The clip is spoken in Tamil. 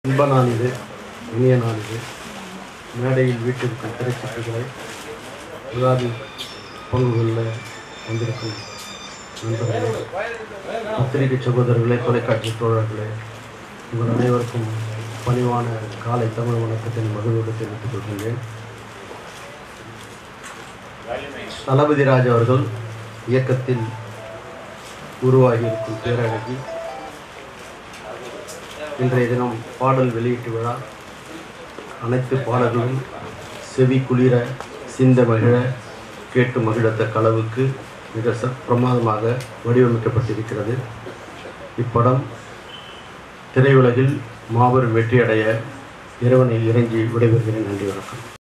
இன்ப நாள் இது இனிய நாள் இது மேடையில் வீட்டிற்கும் திரைச்சிட்டுகளை விழாவி பங்குகளில் வந்திருக்கும் நண்பர்களே பத்திரிகை சகோதரர்களே தொலைக்காட்சி தோழர்களே உங்கள் அனைவருக்கும் பணிவான காலை தமிழ் வணக்கத்தின் மகிழ்வோடு தெரிவித்துக் கொள்கின்றேன் தளபதி ராஜ் அவர்கள் இயக்கத்தில் உருவாகி இருக்கும் பேரழகி இன்றைய தினம் பாடல் வெளியீட்டு விழா அனைத்து பாடல்களும் செவி குளிர சிந்த மகிழ கேட்டு மகிழத்தக்க அளவுக்கு மிக ச பிரமாதமாக வடிவமைக்கப்பட்டிருக்கிறது இப்படம் திரையுலகில் மாபெரும் வெற்றியடைய இறைவனை இறங்கி விடைபெறுகிறேன் நன்றி வணக்கம்